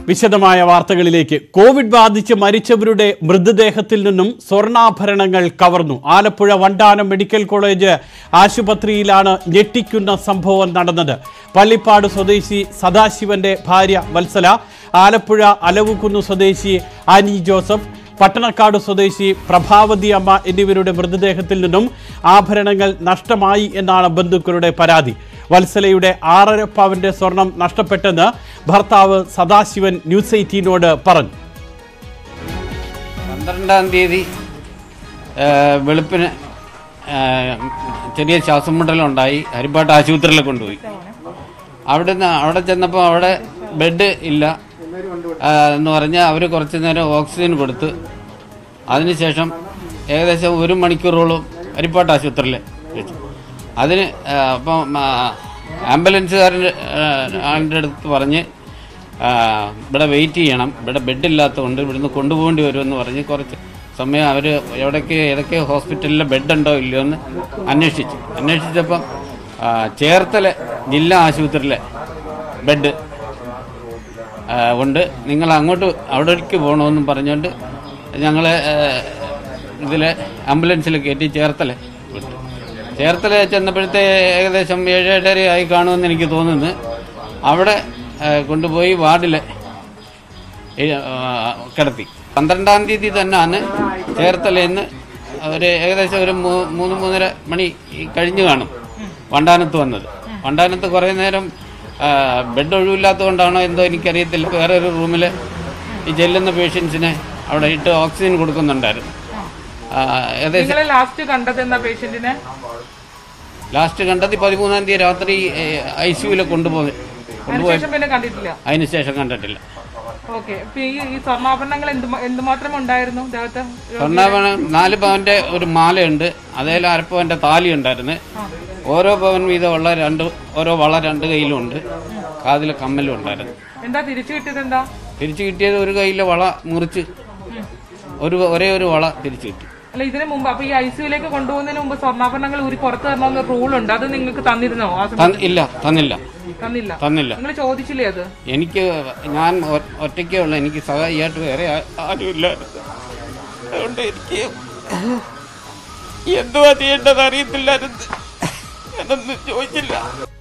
വിശദമായ വാർത്തകളിലേക്ക് കോവിഡ് ബാധിച്ച് മരിച്ചവരുടെ മൃതദേഹത്തിൽ നിന്നും സ്വർണ്ണാഭരണങ്ങൾ കവർന്നു ആലപ്പുഴ വണ്ടാനം മെഡിക്കൽ കോളേജ് ആശുപത്രിയിലാണ് ഞെട്ടിക്കുന്ന സംഭവം നടന്നത് പള്ളിപ്പാട് സ്വദേശി സദാശിവന്റെ ഭാര്യ വത്സല ആലപ്പുഴ അലവുകുന്നു സ്വദേശി ആനി ജോസഫ് പട്ടണക്കാട് സ്വദേശി പ്രഭാവതി അമ്മ എന്നിവരുടെ മൃതദേഹത്തിൽ നിന്നും ആഭരണങ്ങൾ നഷ്ടമായി എന്നാണ് ബന്ധുക്കളുടെ പരാതി വത്സലയുടെ ആറര പവന്റെ സ്വർണം നഷ്ടപ്പെട്ടെന്ന് ഭർത്താവ് സദാശിവൻ ന്യൂസ് എയ്റ്റീനോട് പറഞ്ഞു പന്ത്രണ്ടാം തീയതി ആ, വെളുപ്പിന് ആ, ചെറിയ ശ്വാസം മുട്ടലുണ്ടായി ഹരിപ്പാട്ട് ആശുപത്രിയിൽ കൊണ്ടുപോയി അവിടുന്ന് അവിടെ ചെന്നപ്പോൾ അവിടെ ബെഡ് ഇല്ല ആ, എന്ന് പറഞ്ഞ് അവർ കുറച്ച് നേരം ഓക്സിജൻ കൊടുത്ത് അതിനുശേഷം ഏകദേശം ഒരു മണിക്കൂറോളം ഹരിപ്പാട്ട് ആശുപത്രിയിൽ വെച്ചു അതിന് ആ, അപ്പം ആ, ആംബുലൻസുകാരൻ്റെ ആളുടെ അടുത്ത് പറഞ്ഞ് ആ, ഇവിടെ വെയിറ്റ് ചെയ്യണം ഇവിടെ ബെഡില്ലാത്തതുകൊണ്ട് ഇവിടുന്ന് കൊണ്ടുപോകേണ്ടി വരുമെന്ന് പറഞ്ഞ് കുറച്ച് സമയം അവർ എവിടേക്ക് ഏതൊക്കെ ഹോസ്പിറ്റലിൽ ബെഡുണ്ടോ ഇല്ലയോ എന്ന് അന്വേഷിച്ചു അന്വേഷിച്ചപ്പം ആ, ചേർത്തല ജില്ലാ ആശുപത്രിയിലെ ബെഡ് ആ, ഉണ്ട് നിങ്ങൾ അങ്ങോട്ട് അവിടേക്ക് പോകണമെന്നും പറഞ്ഞുകൊണ്ട് ഞങ്ങളെ ഇതിൽ ആംബുലൻസിൽ കയറ്റി ചേർത്തല വിട്ടു ചേർത്തല ചെന്നപ്പോഴത്തെ ഏകദേശം ഏഴ് ഏഴര ആയി കാണുമെന്ന് എനിക്ക് തോന്നുന്നു അവിടെ ആ, കൊണ്ടുപോയി വാർഡിൽ കിടത്തി പന്ത്രണ്ടാം തീയതി തന്നെയാണ് ചേർത്തലയിൽ നിന്ന് ഒരു ഏകദേശം ഒരു മൂ- മൂന്ന് മൂന്നര മണി കഴിഞ്ഞ് കാണും വണ്ടാനത്ത് വന്നത് വണ്ടാനത്ത് കുറേ നേരം ആ, ബെഡ് ഒഴിവില്ലാത്തതുകൊണ്ടാണോ എന്തോ എനിക്കറിയത്തില്ല വേറെ ഒരു റൂമിൽ ഈ ചെല്ലുന്ന പേഷ്യൻസിനെ അവിടെ ഇട്ട് ഓക്സിജൻ കൊടുക്കുന്നുണ്ടായിരുന്നു ആ, ഏകദേശം നിങ്ങളെ ലാസ്റ്റ് കണ്ടത് എന്നാ പേഷ്യന്റിനെ ലാസ്റ്റ് കണ്ടത് ഈ പതിമൂന്നാം തീയതി രാത്രി ഐ സിയുവിൽ കൊണ്ടുപോയി കൊണ്ടുപോയി അതിനുശേഷം പിന്നെ കണ്ടിട്ടില്ല അതിനുശേഷം കണ്ടിട്ടില്ല ഓക്കെ ഈ ഈ സ്വർണ്ണാഭരണങ്ങൾ എന്ത് എന്തുമാത്രം ഉണ്ടായിരുന്നു ദേഹത്ത് സ്വർണ്ണാഭരണം നാല് പവന്റെ ഒരു മാലയുണ്ട് അതേൽ അരപ്പവന്റെ താലി ഉണ്ടായിരുന്നു ഓരോ പവൻ വീതമുള്ള രണ്ട് ഓരോ വള രണ്ട് കയ്യിലുണ്ട് കാതിലെ കമ്മലും ഉണ്ടായിരുന്നു എന്താ തിരിച്ചു കിട്ടിയത് എന്താ തിരിച്ചു കിട്ടിയത് ഒരു കയ്യിലെ വള മുറിച്ച് ഒരു ഒരേ ഒരു വള തിരിച്ചു കിട്ടി അല്ല ഇതിനു മുമ്പ് അപ്പൊ ഈ ഐ സിയുലേക്ക് കൊണ്ടുപോകുന്നതിന് മുമ്പ് സ്വർണ്ണാഭരണങ്ങൾ ഊരി പുറത്ത് തരണമെന്ന് റൂൾ ഉണ്ട് അത് നിങ്ങൾക്ക് തന്നിരുന്നോ ആ സമയത്ത് തന്ന- ഇല്ല തന്നില്ല തന്നില്ല തന്നില്ല നിങ്ങൾ ചോദിച്ചില്ലേ അത് എനിക്ക് ഞാൻ ഒ- ഒറ്റയ്ക്കേ ഉള്ളൂ എനിക്ക് സഹായിയായിട്ട് വേറെ ആ- ആരുമില്ല അതുകൊണ്ട് എനിക്ക് എന്തുവാ ചെയ്യേണ്ടത് അറിയത്തില്ലായിരുന്നു എന്നൊന്നും ചോദിച്ചില്ല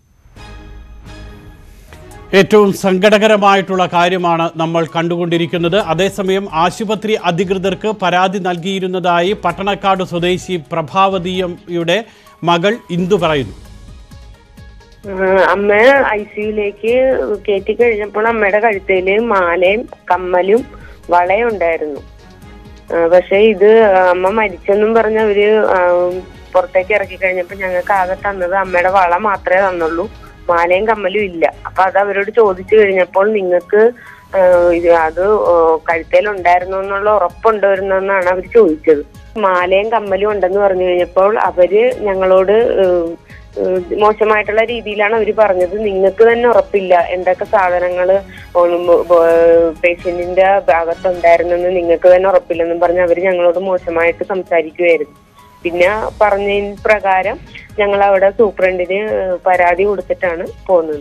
ഏറ്റവും സങ്കടകരമായിട്ടുള്ള കാര്യമാണ് നമ്മൾ കണ്ടുകൊണ്ടിരിക്കുന്നത് അതേസമയം ആശുപത്രി അധികൃതർക്ക് പരാതി നൽകിയിരുന്നതായി പട്ടണക്കാട് സ്വദേശി പ്രഭാവതിയുടെ മകൾ ഇന്ദു പറയുന്നു ആഹ് അമ്മ ഐ സിയുലേക്ക് കയറ്റി കഴിഞ്ഞപ്പോൾ അമ്മയുടെ കഴുത്തേല് മാലയും കമ്മലും വളയും ഉണ്ടായിരുന്നു ആഹ് പക്ഷെ ഇത് അമ്മ മരിച്ചെന്നും പറഞ്ഞ് അവര് ആഹ് പുറത്തേക്ക് ഇറക്കി കഴിഞ്ഞപ്പോ ഞങ്ങൾക്ക് ആകെ തന്നത് അമ്മയുടെ വള മാത്രമേ തന്നുള്ളൂ മാലയും കമ്മലും ഇല്ല അപ്പൊ അത് അവരോട് ചോദിച്ചു കഴിഞ്ഞപ്പോൾ നിങ്ങൾക്ക് ആഹ് ഇത് അത് കഴുത്തേൽ ഉണ്ടായിരുന്നു എന്നുള്ള ഉറപ്പുണ്ടായിരുന്നെന്നാണ് അവർ ചോദിച്ചത് മാലയും കമ്മലും ഉണ്ടെന്ന് പറഞ്ഞു കഴിഞ്ഞപ്പോൾ അവര് ഞങ്ങളോട് ഏഹ് ഏഹ് മോശമായിട്ടുള്ള രീതിയിലാണ് അവർ പറഞ്ഞത് നിങ്ങൾക്ക് തന്നെ ഉറപ്പില്ല എന്തൊക്കെ സാധനങ്ങൾ പേഷ്യന്റിന്റെ ഭാഗത്തുണ്ടായിരുന്നെന്ന് നിങ്ങൾക്ക് തന്നെ ഉറപ്പില്ലെന്നും പറഞ്ഞ് അവർ ഞങ്ങളോട് മോശമായിട്ട് സംസാരിക്കുമായിരുന്നു പിന്നെ പറഞ്ഞതിന് പ്രകാരം ഞങ്ങൾ അവിടെ സൂപ്രണ്ടിന് ഏഹ് പരാതി കൊടുത്തിട്ടാണ് പോകുന്നത്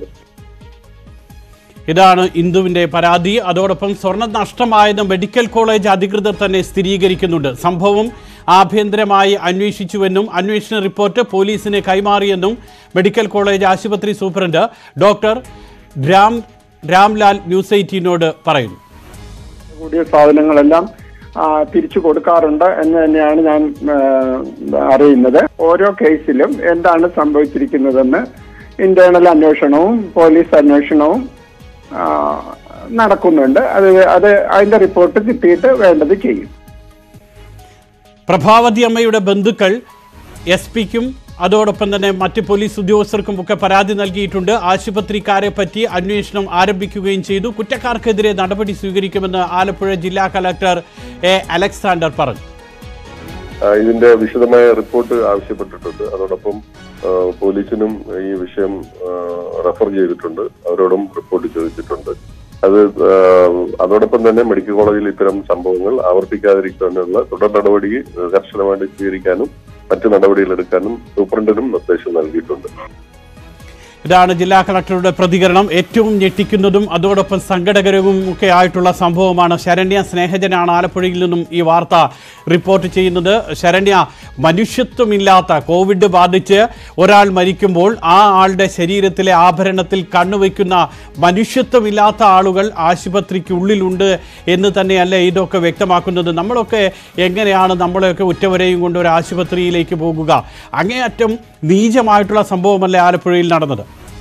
ഇതാണ് ഇന്ദുവിന്റെ പരാതി അതോടൊപ്പം സ്വർണം നഷ്ടമായെന്ന് മെഡിക്കൽ കോളേജ് അധികൃതർ തന്നെ സ്ഥിരീകരിക്കുന്നുണ്ട് സംഭവം ആഭ്യന്തരമായി അന്വേഷിച്ചുവെന്നും അന്വേഷണ റിപ്പോർട്ട് പോലീസിന് കൈമാറിയെന്നും മെഡിക്കൽ കോളേജ് ആശുപത്രി superintendent doctor Ram Ramlal news എയ്റ്റീനോട് പറയുന്നു കൂടിയ സാധനങ്ങളെല്ലാം ആ, തിരിച്ചു കൊടുക്കാറുണ്ട് എന്ന് തന്നെയാണ് ഞാൻ ആ, അറിയുന്നത് ഓരോ കേസിലും എന്താണ് സംഭവിച്ചിരിക്കുന്നതെന്ന് ഇന്റേണൽ അന്വേഷണവും പോലീസ് അന്വേഷണവും ആ, നടക്കുന്നുണ്ട് അത് അത് അതിന്റെ റിപ്പോർട്ട് കിട്ടിയിട്ട് വേണ്ടത് ചെയ്യും പ്രഭാവതി അമ്മയുടെ ബന്ധുക്കൾ എസ് പിക്കും അതോടൊപ്പം തന്നെ മറ്റ് പോലീസ് ഉദ്യോഗസ്ഥർക്കും ഒക്കെ പരാതി നൽകിയിട്ടുണ്ട് ആശുപത്രിക്കാരെ പറ്റി അന്വേഷണം ആരംഭിക്കുകയും ചെയ്തു കുറ്റക്കാർക്കെതിരെ നടപടി സ്വീകരിക്കുമെന്ന് ആലപ്പുഴ ജില്ലാ കലക്ടർ എ അലക്സാണ്ടർ പറഞ്ഞു ആ, ഇതിന്റെ വിശദമായ റിപ്പോർട്ട് ആവശ്യപ്പെട്ടിട്ടുണ്ട് അതോടൊപ്പം ആ, പോലീസിനും ഈ വിഷയം ആ, റെഫർ ചെയ്തിട്ടുണ്ട് അവരോടും റിപ്പോർട്ട് ചോദിച്ചിട്ടുണ്ട് അത് ആ, അതോടൊപ്പം തന്നെ മെഡിക്കൽ കോളേജിൽ ഇത്തരം സംഭവങ്ങൾ ആവർത്തിക്കാതിരിക്കാനുള്ള തുടർ നടപടി കർശനമായിട്ട് സ്വീകരിക്കാനും മറ്റു നടപടികൾ എടുക്കാനും സൂപ്രണ്ടിനും നിർദ്ദേശം നൽകിയിട്ടുണ്ട് ഇതാണ് ജില്ലാ കളക്ടറുടെ പ്രതികരണം ഏറ്റവും ഞെട്ടിക്കുന്നതും അതോടൊപ്പം സങ്കടകരവും ഒക്കെ ആയിട്ടുള്ള സംഭവമാണ് ശരണ്യ സ്നേഹജനാണ് ആലപ്പുഴയിൽ നിന്നും ഈ വാർത്ത റിപ്പോർട്ട് ചെയ്യുന്നത് ശരണ്യ മനുഷ്യത്വമില്ലാത്ത കോവിഡ് ബാധിച്ച് ഒരാൾ മരിക്കുമ്പോൾ ആ ആളുടെ ശരീരത്തിലെ ആഭരണത്തിൽ കണ്ണുവയ്ക്കുന്ന മനുഷ്യത്വമില്ലാത്ത ആളുകൾ ആശുപത്രിക്കുള്ളിലുണ്ട് എന്ന് തന്നെയല്ലേ ഇതൊക്കെ വ്യക്തമാക്കുന്നത് നമ്മളൊക്കെ എങ്ങനെയാണ് നമ്മളെയൊക്കെ ഉറ്റവരെയും കൊണ്ട് ഒരു ആശുപത്രിയിലേക്ക് പോകുക അങ്ങേയറ്റം നീചമായിട്ടുള്ള സംഭവമല്ലേ ആലപ്പുഴയിൽ നടന്നത്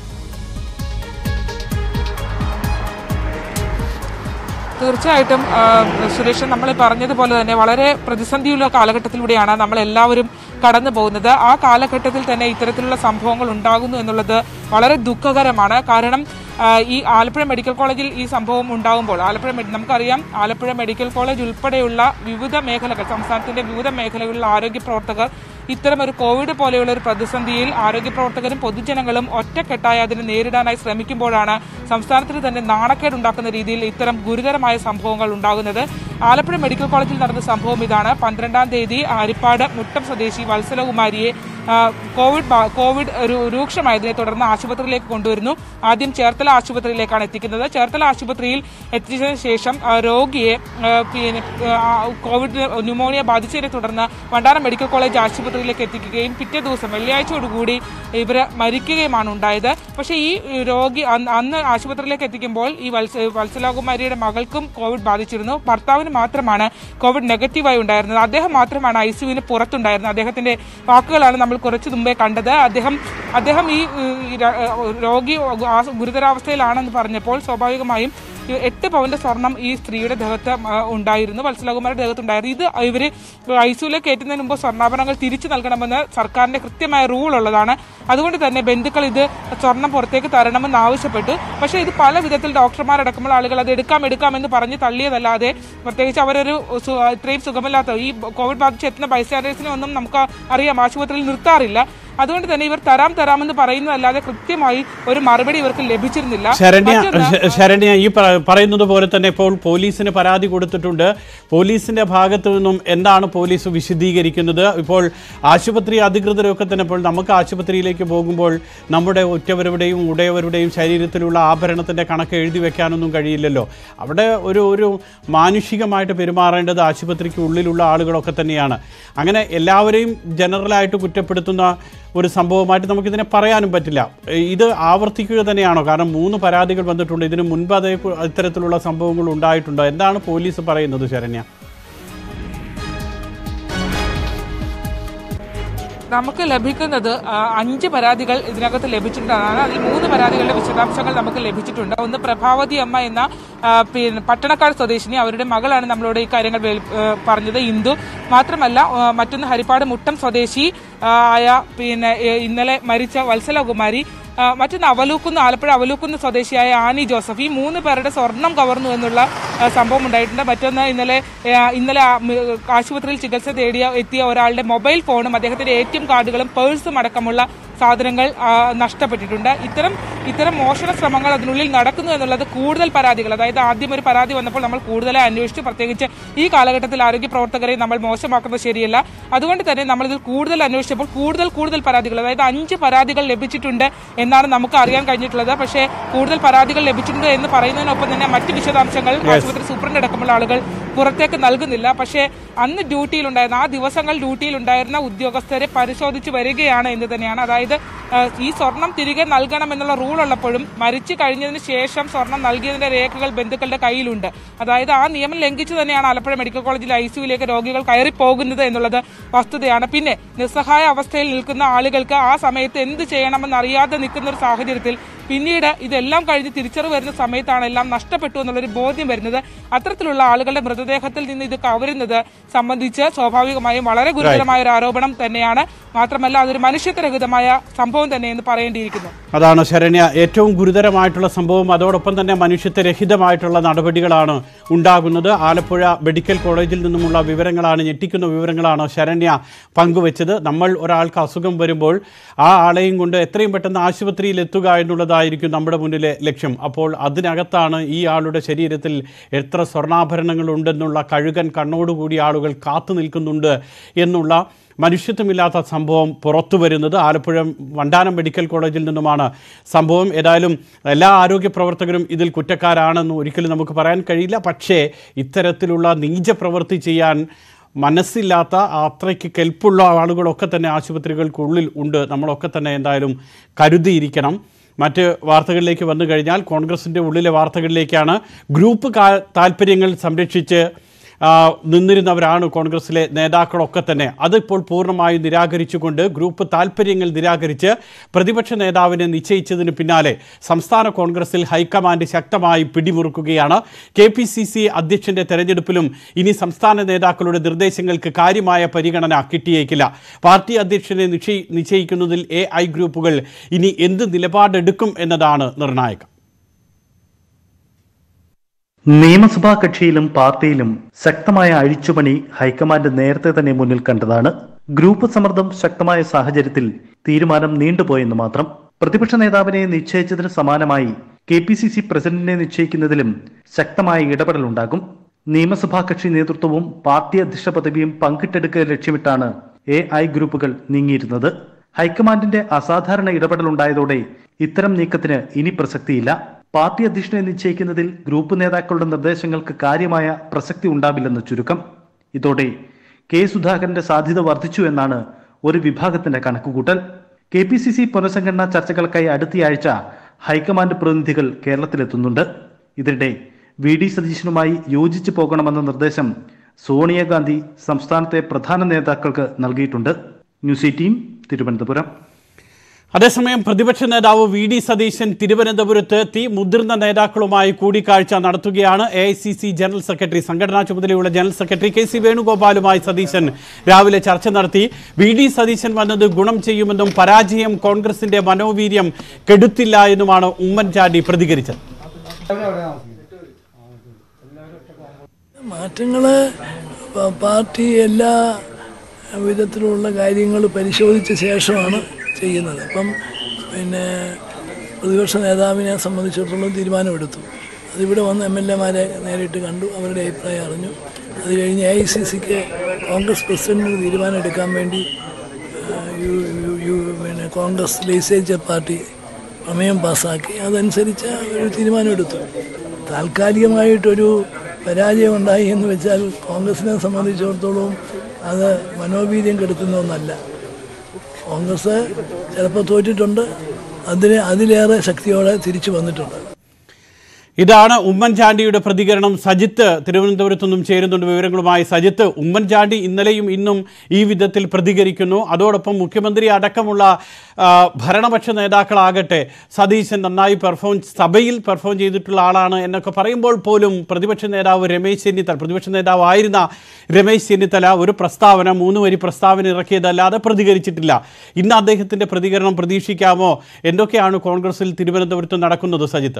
തീർച്ചയായിട്ടും ആ, സുരേഷൻ നമ്മൾ പറഞ്ഞതുപോലെ തന്നെ വളരെ പ്രതിസന്ധിയുള്ള കാലഘട്ടത്തിലൂടെയാണ് നമ്മൾ എല്ലാവരും കടന്നു പോകുന്നത് ആ കാലഘട്ടത്തിൽ തന്നെ ഇത്തരത്തിലുള്ള സംഭവങ്ങൾ ഉണ്ടാകുന്നു എന്നുള്ളത് വളരെ ദുഃഖകരമാണ് കാരണം ആ, ഈ ആലപ്പുഴ മെഡിക്കൽ കോളേജിൽ ഈ സംഭവം ഉണ്ടാകുമ്പോൾ ആലപ്പുഴ മെഡി- നമുക്കറിയാം ആലപ്പുഴ മെഡിക്കൽ കോളേജ് ഉൾപ്പെടെയുള്ള വിവിധ മേഖലകൾ സംസ്ഥാനത്തിന്റെ വിവിധ മേഖലകളിലുള്ള ആരോഗ്യ പ്രവർത്തകർ ഇത്തരം ഒരു കോവിഡ് പോലെയുള്ള ഒരു പ്രതിസന്ധിയിൽ ആരോഗ്യ പ്രവർത്തകരും പൊതുജനങ്ങളും ഒറ്റക്കെട്ടായി അതിനെ നേരിടാനായി ശ്രമിക്കുമ്പോഴാണ് സംസ്ഥാനത്തിന് തന്നെ നാണക്കേടുണ്ടാക്കുന്ന രീതിയിൽ ഇത്തരം ഗുരുതരമായ സംഭവങ്ങൾ ഉണ്ടാകുന്നത് ആലപ്പുഴ മെഡിക്കൽ കോളേജിൽ നടന്ന സംഭവം ഇതാണ് പന്ത്രണ്ടാം തീയതി ഹരിപ്പാട് മുട്ടം സ്വദേശി വത്സലകുമാരിയെ ആ, കോവിഡ് ബാ- കോവിഡ് ഒരു രൂക്ഷമായതിനെ തുടർന്ന് ആശുപത്രിയിലേക്ക് കൊണ്ടുവരുന്നു ആദ്യം ചേർത്തല ആശുപത്രിയിലേക്കാണ് എത്തിക്കുന്നത് ചേർത്തല ആശുപത്രിയിൽ എത്തിച്ചതിന് ശേഷം ആ, രോഗിയെ ആ, പിന്നെ ആ, കോവിഡ് ന്യൂമോണിയ ബാധിച്ചതിനെ തുടർന്ന് വണ്ടാനം മെഡിക്കൽ കോളേജ് ആശുപത്രിയിലേക്ക് എത്തിക്കുകയും പിറ്റേ ദിവസം വെള്ളിയാഴ്ചയോടുകൂടി ഇവർ മരിക്കുകയുമാണ് ഉണ്ടായത് പക്ഷേ ഈ രോഗി അന്ന് അന്ന് ആശുപത്രിയിലേക്ക് എത്തിക്കുമ്പോൾ ഈ വത്സ വത്സലാകുമാരിയുടെ മകൾക്കും കോവിഡ് ബാധിച്ചിരുന്നു ഭർത്താവിന് മാത്രമാണ് കോവിഡ് നെഗറ്റീവായി ഉണ്ടായിരുന്നത് അദ്ദേഹം മാത്രമാണ് ഐ സിയുവിന് പുറത്തുണ്ടായിരുന്നത് അദ്ദേഹത്തിന്റെ വാക്കുകളാണ് നമ്മൾ കുറച്ചു മുമ്പേ കണ്ടത് അദ്ദേഹം അദ്ദേഹം ഈ ഏഹ്, ഈ ര- ഏഹ്, രോഗി ആ ഗുരുതരാവസ്ഥയിലാണെന്ന് പറഞ്ഞപ്പോൾ സ്വാഭാവികമായും ഈ എട്ട് പവന്റെ സ്വർണം ഈ സ്ത്രീയുടെ ദേഹത്ത് ആ, ഉണ്ടായിരുന്നു വത്സലകുമാരുടെ ദേഹത്ത് ഉണ്ടായിരുന്നു ഇത് ഇവര് ഐ സിയുലേക്ക് കയറ്റുന്നതിന് മുമ്പ് സ്വർണ്ണാഭരണങ്ങൾ തിരിച്ചു നൽകണമെന്ന് സർക്കാരിന്റെ കൃത്യമായ റൂൾ ഉള്ളതാണ് അതുകൊണ്ട് തന്നെ ബന്ധുക്കൾ ഇത് സ്വർണം പുറത്തേക്ക് തരണമെന്ന് ആവശ്യപ്പെട്ടു പക്ഷേ ഇത് പല വിധത്തിൽ ഡോക്ടർമാരടക്കമുള്ള ആളുകൾ അത് എടുക്കാം എടുക്കാം എന്ന് പറഞ്ഞ് തള്ളിയതല്ലാതെ പ്രത്യേകിച്ച് അവരൊരു സു- ഇത്രയും സുഖമില്ലാത്ത ഈ കോവിഡ് ബാധിച്ച് എത്തുന്ന ബൈസ്റ്റാൻഡേഴ്സിനെ ഒന്നും നമുക്ക് അറിയാം ആശുപത്രിയിൽ നിർത്താറില്ല അതുകൊണ്ട് തന്നെ ഇവർ തരാം തരാമെന്ന് പറയുന്നതല്ലാതെ കൃത്യമായി ഒരു മറുപടി ഇവർക്ക് ലഭിച്ചിരുന്നില്ല ശരണ്യ മറ്റൊന്ന്, ശ- ശരണ്യ ഈ പ- പറയുന്നത് പോലെ തന്നെ ഇപ്പോൾ പോലീസിന് പരാതി കൊടുത്തിട്ടുണ്ട് പോലീസിന്റെ ഭാഗത്തു നിന്നും എന്താണ് പോലീസ് വിശദീകരിക്കുന്നത് ഇപ്പോൾ ആശുപത്രി അധികൃതരൊക്കെ തന്നെ ഇപ്പോൾ നമുക്ക് ആശുപത്രിയിലേക്ക് പോകുമ്പോൾ നമ്മുടെ ഉറ്റവരുടെയും ഉടയവരുടെയും ശരീരത്തിലുള്ള ആഭരണത്തിന്റെ കണക്ക് എഴുതി വെക്കാനൊന്നും കഴിയില്ലല്ലോ അവിടെ ഒരു ഒരു മാനുഷികമായിട്ട് പെരുമാറേണ്ടത് ആശുപത്രിക്ക് ഉള്ളിലുള്ള ആളുകളൊക്കെ തന്നെയാണ് അങ്ങനെ എല്ലാവരെയും ജനറലായിട്ട് കുറ്റപ്പെടുത്തുന്ന ഒരു സംഭവമായിട്ട് നമുക്കിതിനെ പറയാനും പറ്റില്ല ഏ, ഇത് ആവർത്തിക്കുക തന്നെയാണോ കാരണം മൂന്ന് പരാതികൾ വന്നിട്ടുണ്ട് ഇതിന് മുൻപ് അതേ ഇത്തരത്തിലുള്ള സംഭവങ്ങൾ ഉണ്ടായിട്ടുണ്ടോ എന്താണ് പോലീസ് പറയുന്നത് ശരണ്യ നമുക്ക് ലഭിക്കുന്നത് ആ, അഞ്ച് പരാതികൾ ഇതിനകത്ത് ലഭിച്ചിട്ടുള്ളതാണ് അതിൽ മൂന്ന് പരാതികളുടെ വിശദാംശങ്ങൾ നമുക്ക് ലഭിച്ചിട്ടുണ്ട് ഒന്ന് പ്രഭാവതി അമ്മ എന്ന ആ, പിന്നെ പട്ടണക്കാട് സ്വദേശിനി അവരുടെ മകളാണ് നമ്മളോട് ഈ കാര്യങ്ങൾ വെളി- ആ, പറഞ്ഞത് ഇന്ദു മാത്രമല്ല ആ, മറ്റൊന്ന് ഹരിപ്പാട് മുട്ടം സ്വദേശി ആ, ആയ പിന്നെ ഏ, ഇന്നലെ മരിച്ച വത്സലകുമാരി ആ, മറ്റൊന്ന് അവലൂക്കുന്ന് ആലപ്പുഴ അവലൂക്കുന്ന് സ്വദേശിയായ ആനി ജോസഫ് ഈ മൂന്ന് പേരുടെ സ്വർണം കവർന്നു എന്നുള്ള ആ, സംഭവം ഉണ്ടായിട്ടുണ്ട് മറ്റൊന്ന് ഇന്നലെ ആ, ഇന്നലെ ആ, മ്, ആശുപത്രിയിൽ ചികിത്സ തേടിയ എത്തിയ ഒരാളുടെ മൊബൈൽ ഫോണും അദ്ദേഹത്തിന്റെ എ ടി എം കാർഡുകളും പേഴ്സും അടക്കമുള്ള സാധനങ്ങൾ ആ, നഷ്ടപ്പെട്ടിട്ടുണ്ട് ഇത്തരം ഇത്തരം മോഷണ ശ്രമങ്ങൾ അതിനുള്ളിൽ നടക്കുന്നു എന്നുള്ളത് കൂടുതൽ പരാതികൾ അതായത് ആദ്യം ഒരു പരാതി വന്നപ്പോൾ നമ്മൾ കൂടുതലായി അന്വേഷിച്ചു പ്രത്യേകിച്ച് ഈ കാലഘട്ടത്തിൽ ആരോഗ്യ പ്രവർത്തകരെ നമ്മൾ മോശമാക്കുന്നത് ശരിയല്ല അതുകൊണ്ട് തന്നെ നമ്മൾ ഇതിൽ കൂടുതൽ അന്വേഷിച്ചപ്പോൾ കൂടുതൽ കൂടുതൽ പരാതികൾ അതായത് അഞ്ച് പരാതികൾ ലഭിച്ചിട്ടുണ്ട് എന്നാണ് നമുക്ക് അറിയാൻ കഴിഞ്ഞിട്ടുള്ളത് പക്ഷേ കൂടുതൽ പരാതികൾ ലഭിച്ചിട്ടുണ്ട് എന്ന് പറയുന്നതിനൊപ്പം തന്നെ മറ്റ് വിശദാംശങ്ങൾ ആശുപത്രി സൂപ്രണ്ട് അടക്കമുള്ള ആളുകൾ പുറത്തേക്ക് നൽകുന്നില്ല പക്ഷേ അന്ന് ഡ്യൂട്ടിയിലുണ്ടായിരുന്ന ആ ദിവസങ്ങൾ ഡ്യൂട്ടിയിലുണ്ടായിരുന്ന ഉദ്യോഗസ്ഥരെ പരിശോധിച്ച് വരികയാണ് എന്ന് തന്നെയാണ് അതായത് ആ, ഈ സ്വർണം തിരികെ നൽകണം എന്നുള്ള റൂൾ ഉള്ളപ്പോഴും മരിച്ചു കഴിഞ്ഞതിന് ശേഷം സ്വർണം നൽകിയതിന്റെ രേഖകൾ ബന്ധുക്കളുടെ കയ്യിലുണ്ട് അതായത് ആ നിയമം ലംഘിച്ചു തന്നെയാണ് ആലപ്പുഴ മെഡിക്കൽ കോളേജിൽ ഐ സിയുലേക്ക് രോഗികൾ കയറി പോകുന്നത് എന്നുള്ളത് വസ്തുതയാണ് പിന്നെ നിസ്സഹായ അവസ്ഥയിൽ നിൽക്കുന്ന ആളുകൾക്ക് ആ സമയത്ത് എന്ത് ചെയ്യണമെന്ന് അറിയാതെ നിൽക്കുന്ന ഒരു സാഹചര്യത്തിൽ പിന്നീട് ഇതെല്ലാം കഴിഞ്ഞ് തിരിച്ചറിവ് വരുന്ന സമയത്താണ് എല്ലാം നഷ്ടപ്പെട്ടു എന്നുള്ളൊരു ബോധ്യം വരുന്നത് അത്തരത്തിലുള്ള ആളുകളുടെ മൃതദേഹത്തിൽ നിന്ന് ഇത് കവരുന്നത് സംബന്ധിച്ച് സ്വാഭാവികമായും വളരെ ഗുരുതരമായ ഒരു ആരോപണം തന്നെയാണ് മാത്രമല്ല അതൊരു മനുഷ്യത്വരഹിതമായ സംഭവം തന്നെയെന്ന് പറയേണ്ടിയിരിക്കുന്നു അതാണ് ശരണ്യ ഏറ്റവും ഗുരുതരമായിട്ടുള്ള സംഭവം അതോടൊപ്പം തന്നെ മനുഷ്യത്വരഹിതമായിട്ടുള്ള നടപടികളാണ് ഉണ്ടാകുന്നത് ആലപ്പുഴ മെഡിക്കൽ കോളേജിൽ നിന്നുമുള്ള വിവരങ്ങളാണ് ഞെട്ടിക്കുന്ന വിവരങ്ങളാണ് ശരണ്യ പങ്കുവച്ചത് നമ്മൾ ഒരാൾക്ക് അസുഖം വരുമ്പോൾ ആ ആളെയും കൊണ്ട് എത്രയും പെട്ടെന്ന് ആശുപത്രിയിൽ എത്തുക എന്നുള്ളത് എന്നുള്ളതായിരിക്കും നമ്മുടെ മുന്നിലെ ലക്ഷ്യം അപ്പോൾ അതിനകത്താണ് ഈ ആളുടെ ശരീരത്തിൽ എത്ര സ്വർണ്ണാഭരണങ്ങൾ ഉണ്ടെന്നുള്ള കഴുകൻ കണ്ണോടുകൂടി ആളുകൾ കാത്തു നിൽക്കുന്നുണ്ട് എന്നുള്ള മനുഷ്യത്വമില്ലാത്ത സംഭവം പുറത്തു വരുന്നത് ആലപ്പുഴ വണ്ടാനം മെഡിക്കൽ കോളേജിൽ നിന്നുമാണ് സംഭവം ഏതായാലും എല്ലാ ആരോഗ്യ പ്രവർത്തകരും ഇതിൽ കുറ്റക്കാരാണെന്ന് ഒരിക്കലും നമുക്ക് പറയാൻ കഴിയില്ല പക്ഷേ ഇത്തരത്തിലുള്ള നീച പ്രവൃത്തി ചെയ്യാൻ മനസ്സില്ലാത്ത അത്രയ്ക്ക് കെൽപ്പുള്ള ആളുകളൊക്കെ തന്നെ ആശുപത്രികൾക്കുള്ളിൽ ഉണ്ട് നമ്മളൊക്കെ തന്നെ എന്തായാലും കരുതിയിരിക്കണം മറ്റ് വാർത്തകളിലേക്ക് വന്നു കഴിഞ്ഞാൽ കോൺഗ്രസിൻ്റെ ഉള്ളിലെ വാർത്തകളിലേക്കാണ് ഗ്രൂപ്പ് കാ- താല്പര്യങ്ങൾ സംരക്ഷിച്ച് ആ, നിന്നിരുന്നവരാണ് കോൺഗ്രസിലെ നേതാക്കളൊക്കെ തന്നെ അതിപ്പോൾ പൂർണ്ണമായും നിരാകരിച്ചുകൊണ്ട് ഗ്രൂപ്പ് താല്പര്യങ്ങൾ നിരാകരിച്ച് പ്രതിപക്ഷ നേതാവിനെ നിശ്ചയിച്ചതിന് പിന്നാലെ സംസ്ഥാന കോൺഗ്രസിൽ ഹൈക്കമാൻഡ് ശക്തമായി പിടിമുറുക്കുകയാണ് കെ പി സി സി അധ്യക്ഷന്റെ തെരഞ്ഞെടുപ്പിലും ഇനി സംസ്ഥാന നേതാക്കളുടെ നിർദ്ദേശങ്ങൾക്ക് കാര്യമായ പരിഗണന കിട്ടിയേക്കില്ല പാർട്ടി അധ്യക്ഷനെ നിശ്ചയി നിശ്ചയിക്കുന്നതിൽ എ ഐ ഗ്രൂപ്പുകൾ ഇനി എന്ത് നിലപാടെടുക്കും എന്നതാണ് നിർണായകം നിയമസഭാ കക്ഷിയിലും പാർട്ടിയിലും ശക്തമായ അഴിച്ചുപണി ഹൈക്കമാൻഡ് നേരത്തെ തന്നെ മുന്നിൽ കണ്ടതാണ് ഗ്രൂപ്പ് സമ്മർദ്ദം ശക്തമായ സാഹചര്യത്തിൽ തീരുമാനം നീണ്ടുപോയെന്ന് മാത്രം പ്രതിപക്ഷ നേതാവിനെ നിശ്ചയിച്ചതിന് സമാനമായി കെ പി സി സി പ്രസിഡന്റിനെ നിശ്ചയിക്കുന്നതിലും ശക്തമായ ഇടപെടലുണ്ടാകും നിയമസഭാ കക്ഷി നേതൃത്വവും പാർട്ടി അധ്യക്ഷ പദവിയും പങ്കിട്ടെടുക്കുക ലക്ഷ്യമിട്ടാണ് എ ഐ ഗ്രൂപ്പുകൾ നീങ്ങിയിരുന്നത് ഹൈക്കമാൻഡിന്റെ അസാധാരണ ഇടപെടലുണ്ടായതോടെ ഇത്തരം നീക്കത്തിന് ഇനി പ്രസക്തിയില്ല പാർട്ടി അധ്യക്ഷനെ നിശ്ചയിക്കുന്നതിൽ ഗ്രൂപ്പ് നേതാക്കളുടെ നിർദ്ദേശങ്ങൾക്ക് കാര്യമായ പ്രസക്തി ഉണ്ടാവില്ലെന്ന് ചുരുക്കം ഇതോടെ കെ സുധാകരന്റെ സാധ്യത വർദ്ധിച്ചു എന്നാണ് ഒരു വിഭാഗത്തിന്റെ കണക്കുകൂട്ടൽ കെ പി സി സി പുനഃസംഘടനാ ചർച്ചകൾക്കായി അടുത്തയാഴ്ച ഹൈക്കമാൻഡ് പ്രതിനിധികൾ കേരളത്തിലെത്തുന്നുണ്ട് ഇതിനിടെ വി ഡി സതീശനുമായി യോജിച്ചു പോകണമെന്ന നിർദ്ദേശം സോണിയാഗാന്ധി സംസ്ഥാനത്തെ പ്രധാന നേതാക്കൾക്ക് നൽകിയിട്ടുണ്ട് ന്യൂസ് എയ്റ്റീൻ തിരുവനന്തപുരം അതേസമയം പ്രതിപക്ഷ നേതാവ് വി ഡി സതീശൻ തിരുവനന്തപുരത്ത് എത്തി മുതിർന്ന നേതാക്കളുമായി കൂടിക്കാഴ്ച നടത്തുകയാണ് A I C C general secretary സംഘടനാ ചുമതലയുള്ള ജനറൽ സെക്രട്ടറി കെ സി വേണുഗോപാലുമായി സതീശൻ രാവിലെ ചർച്ച നടത്തി വി ഡി സതീശൻ വന്നത് ഗുണം ചെയ്യുമെന്നും പരാജയം കോൺഗ്രസിന്റെ മനോവീര്യം കെടുത്തില്ല എന്നുമാണ് ഉമ്മൻചാണ്ടി പ്രതികരിച്ചത് മാറ്റങ്ങൾ പാർട്ടി എല്ലാ വിധത്തിലുള്ള കാര്യങ്ങൾ പരിശോധിച്ച ശേഷമാണ് ചെയ്യുന്നത് അപ്പം പിന്നെ പ്രതിപക്ഷ നേതാവിനെ സംബന്ധിച്ചിടത്തോളം തീരുമാനമെടുത്തു അതിവിടെ വന്ന് എം എൽ എമാരെ നേരിട്ട് കണ്ടു അവരുടെ അഭിപ്രായം അറിഞ്ഞു അത് കഴിഞ്ഞ് എ ഐ സി സിക്ക് കോൺഗ്രസ് പ്രസിഡന്റിന് തീരുമാനം എടുക്കാൻ വേണ്ടി ആ, യു യു- യു പിന്നെ കോൺഗ്രസ് ലെജിസ്ലേച്ചർ പാർട്ടി പ്രമേയം പാസ്സാക്കി അതനുസരിച്ച് ഒരു തീരുമാനമെടുത്തു താൽക്കാലികമായിട്ടൊരു പരാജയം ഉണ്ടായി എന്ന് വെച്ചാൽ കോൺഗ്രസിനെ സംബന്ധിച്ചിടത്തോളം അത് മനോവീര്യം കെടുത്തുന്ന ഒന്നല്ല കോൺഗ്രസ് ചിലപ്പോൾ തോറ്റിട്ടുണ്ട് അതിന് അതിലേറെ ശക്തിയോടെ തിരിച്ചു വന്നിട്ടുണ്ട് ഇതാണ് ഉമ്മൻചാണ്ടിയുടെ പ്രതികരണം സജിത്ത് തിരുവനന്തപുരത്തു നിന്നും ചേരുന്നുണ്ട് വിവരങ്ങളുമായി സജിത്ത് ഉമ്മൻചാണ്ടി ഇന്നലെയും ഇന്നും ഈ വിധത്തിൽ പ്രതികരിക്കുന്നു അതോടൊപ്പം മുഖ്യമന്ത്രി അടക്കമുള്ള ആ, ഭരണപക്ഷ നേതാക്കളാകട്ടെ സതീശൻ നന്നായി പെർഫോം സഭയിൽ പെർഫോം ചെയ്തിട്ടുള്ള ആളാണ് എന്നൊക്കെ പറയുമ്പോൾ പോലും പ്രതിപക്ഷ നേതാവ് രമേശ് ചെന്നിത്തല പ്രതിപക്ഷ നേതാവ് ആയിരുന്ന രമേശ് ചെന്നിത്തല ഒരു പ്രസ്താവന മൂന്ന് വരി പ്രസ്താവന ഇറക്കിയതല്ലാതെ പ്രതികരിച്ചിട്ടില്ല ഇന്ന് അദ്ദേഹത്തിന്റെ പ്രതികരണം പ്രതീക്ഷിക്കാമോ എന്തൊക്കെയാണ് കോൺഗ്രസിൽ തിരുവനന്തപുരത്ത് നടക്കുന്നത് സജിത്ത്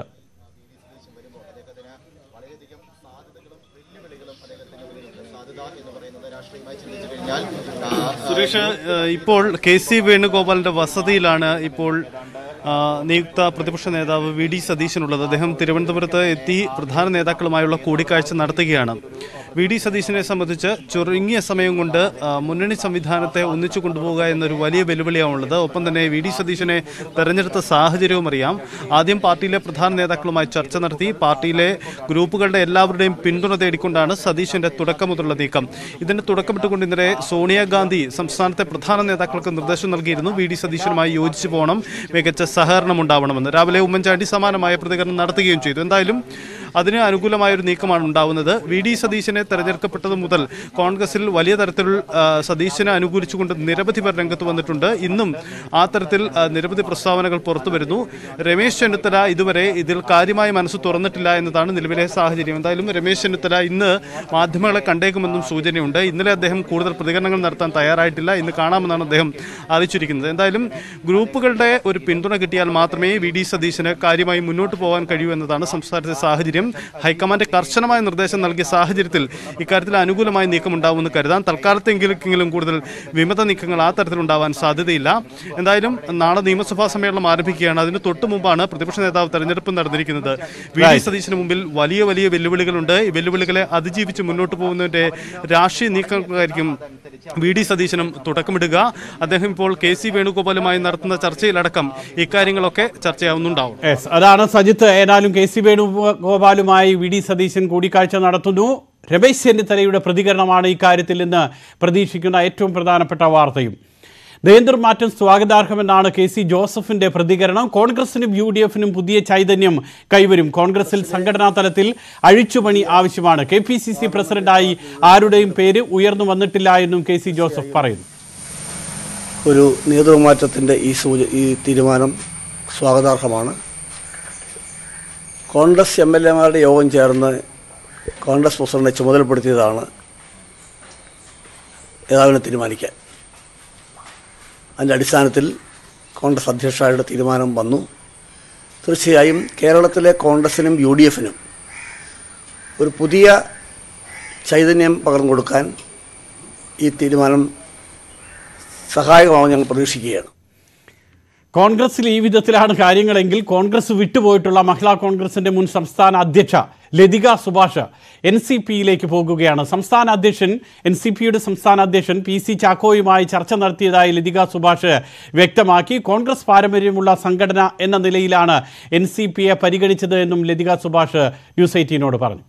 സുരേഷ് ഏഹ് ഇപ്പോൾ കെ സി വേണുഗോപാലിന്റെ വസതിയിലാണ് ഇപ്പോൾ ആ, നിയുക്ത പ്രതിപക്ഷ നേതാവ് വി ഡി സതീശനുള്ളത് അദ്ദേഹം തിരുവനന്തപുരത്ത് എത്തി പ്രധാന നേതാക്കളുമായുള്ള കൂടിക്കാഴ്ച നടത്തുകയാണ് വി ഡി സതീശനെ സംബന്ധിച്ച് ചുരുങ്ങിയ സമയം കൊണ്ട് ആ, മുന്നണി സംവിധാനത്തെ ഒന്നിച്ചു കൊണ്ടുപോകുക എന്നൊരു വലിയ വെല്ലുവിളിയാണുള്ളത് ഒപ്പം തന്നെ വി ഡി സതീശനെ തെരഞ്ഞെടുത്ത സാഹചര്യവും അറിയാം ആദ്യം പാർട്ടിയിലെ പ്രധാന നേതാക്കളുമായി ചർച്ച നടത്തി പാർട്ടിയിലെ ഗ്രൂപ്പുകളുടെ എല്ലാവരുടെയും പിന്തുണ തേടിക്കൊണ്ടാണ് സതീശന്റെ തുടക്കം മുതലുള്ള നീക്കം ഇതിന് തുടക്കമിട്ടുകൊണ്ട് ഇന്നലെ സോണിയാഗാന്ധി സംസ്ഥാനത്തെ പ്രധാന നേതാക്കൾക്ക് നിർദ്ദേശം നൽകിയിരുന്നു വി ഡി സതീശനുമായി യോജിച്ചു പോകണം മികച്ച സഹകരണം ഉണ്ടാവണമെന്ന് രാവിലെ ഉമ്മൻചാണ്ടി സമാനമായ പ്രതികരണം നടത്തുകയും ചെയ്തു എന്തായാലും അതിന് അനുകൂലമായ ഒരു നീക്കമാണ് ഉണ്ടാവുന്നത് വി ഡി സതീശനെ തെരഞ്ഞെടുക്കപ്പെട്ടത് മുതൽ കോൺഗ്രസിൽ വലിയ തരത്തിൽ ആ, സതീശനെ അനുകൂലിച്ചുകൊണ്ട് നിരവധി പേർ രംഗത്ത് വന്നിട്ടുണ്ട് ഇന്നും ആ തരത്തിൽ ആ, നിരവധി പ്രസ്താവനകൾ പുറത്തു വരുന്നു രമേശ് ചെന്നിത്തല ഇതുവരെ ഇതിൽ കാര്യമായ മനസ്സ് തുറന്നിട്ടില്ല എന്നതാണ് നിലവിലെ സാഹചര്യം എന്തായാലും രമേശ് ചെന്നിത്തല ഇന്ന് മാധ്യമങ്ങളെ കണ്ടേക്കുമെന്നും സൂചനയുണ്ട് ഇന്നലെ അദ്ദേഹം കൂടുതൽ പ്രതികരണങ്ങൾ നടത്താൻ തയ്യാറായിട്ടില്ല ഇന്ന് കാണാമെന്നാണ് അദ്ദേഹം അറിയിച്ചിരിക്കുന്നത് എന്തായാലും ഗ്രൂപ്പുകളുടെ ഒരു പിന്തുണ കിട്ടിയാൽ മാത്രമേ വി ഡി സതീശന് കാര്യമായി മുന്നോട്ട് പോകാൻ കഴിയൂ എന്നതാണ് സംസ്ഥാനത്തെ സാഹചര്യം എന്തായാലും ഹൈക്കമാൻഡ് കർശനമായ നിർദ്ദേശം നൽകിയ സാഹചര്യത്തിൽ ഇക്കാര്യത്തിൽ അനുകൂലമായ നീക്കം ഉണ്ടാവുമെന്ന് കരുതാൻ തൽക്കാലത്തെങ്കിലും കൂടുതൽ വിമത നീക്കങ്ങൾ ആ തരത്തിലുണ്ടാവാൻ സാധ്യതയില്ല എന്തായാലും നാളെ നിയമസഭാ സമ്മേളനം ആരംഭിക്കുകയാണ് അതിന് തൊട്ടു മുമ്പാണ് പ്രതിപക്ഷ നേതാവ് തെരഞ്ഞെടുപ്പ് നടന്നിരിക്കുന്നത് വി ഡി സതീശന് മുമ്പിൽ വലിയ വലിയ വെല്ലുവിളികളുണ്ട് ഈ വെല്ലുവിളികളെ അതിജീവിച്ച് മുന്നോട്ട് പോകുന്നതിന്റെ രാഷ്ട്രീയ നീക്കങ്ങൾക്കായിരിക്കും വി ഡി സതീശനും തുടക്കമിടുക അദ്ദേഹം ഇപ്പോൾ കെ സി വേണുഗോപാലുമായി നടത്തുന്ന ചർച്ചയിലടക്കം ഇക്കാര്യങ്ങളൊക്കെ ചർച്ചയാവുന്നുണ്ടാവും യെസ് അതാണ് സജിത്ത് ഏതായാലും കെ സി വേണുഗോപാലുമായി വി ഡി സതീശൻ കൂടിക്കാഴ്ച നടത്തുന്നു രമേശ് ചെന്നിത്തലയുടെ പ്രതികരണമാണ് ഇക്കാര്യത്തിൽ നിന്ന് പ്രതീക്ഷിക്കുന്ന ഏറ്റവും പ്രധാനപ്പെട്ട വാർത്തയും നേതൃമാറ്റം സ്വാഗതാർഹമെന്നാണ് കെ സി ജോസഫിന്റെ പ്രതികരണം കോൺഗ്രസിനും യു ഡി എഫിനും പുതിയ ചൈതന്യം കൈവരും കോൺഗ്രസിൽ സംഘടനാ തലത്തിൽ അഴിച്ചുപണി ആവശ്യമാണ് കെ പി സി സി പ്രസിഡന്റായി ആരുടെയും പേര് ഉയർന്നു വന്നിട്ടില്ല എന്നും കെ സി ജോസഫ് പറയുന്നു ഒരു നേതൃമാറ്റത്തിൻ്റെ ഈ സൂച ഈ തീരുമാനം സ്വാഗതാർഹമാണ് കോൺഗ്രസ് എം എൽ എമാരുടെ യോഗം ചേർന്ന് കോൺഗ്രസ് പ്രസിഡന്റിനെ ചുമതലപ്പെടുത്തിയതാണ് നേതാവിനെ തീരുമാനിക്കാൻ അതിൻ്റെ അടിസ്ഥാനത്തിൽ കോൺഗ്രസ് അധ്യക്ഷയുടെ തീരുമാനം വന്നു തീർച്ചയായും കേരളത്തിലെ കോൺഗ്രസിനും യു ഡി എഫിനും ഒരു പുതിയ ചൈതന്യം പകർന്നു കൊടുക്കാൻ ഈ തീരുമാനം സഹായകമാവും ഞങ്ങൾ പ്രതീക്ഷിക്കുകയാണ് കോൺഗ്രസിൽ ഈ വിധത്തിലാണ് കാര്യങ്ങളെങ്കിൽ കോൺഗ്രസ് വിട്ടുപോയിട്ടുള്ള മഹിളാ കോൺഗ്രസിന്റെ മുൻ സംസ്ഥാന അധ്യക്ഷ ലതിക സുഭാഷ് എൻ സി പിയിലേക്ക് പോകുകയാണ് സംസ്ഥാന അധ്യക്ഷൻ എൻ സി പിയുടെ സംസ്ഥാന അധ്യക്ഷൻ പി സി ചാക്കോയുമായി ചർച്ച നടത്തിയതായി ലതിക സുഭാഷ് വ്യക്തമാക്കി കോൺഗ്രസ് പാരമ്പര്യമുള്ള സംഘടന എന്ന നിലയിലാണ് എൻ സി പിയെ പരിഗണിച്ചത് എന്നും ലതിക സുഭാഷ് ന്യൂസ് എയ്റ്റീനോട് പറഞ്ഞു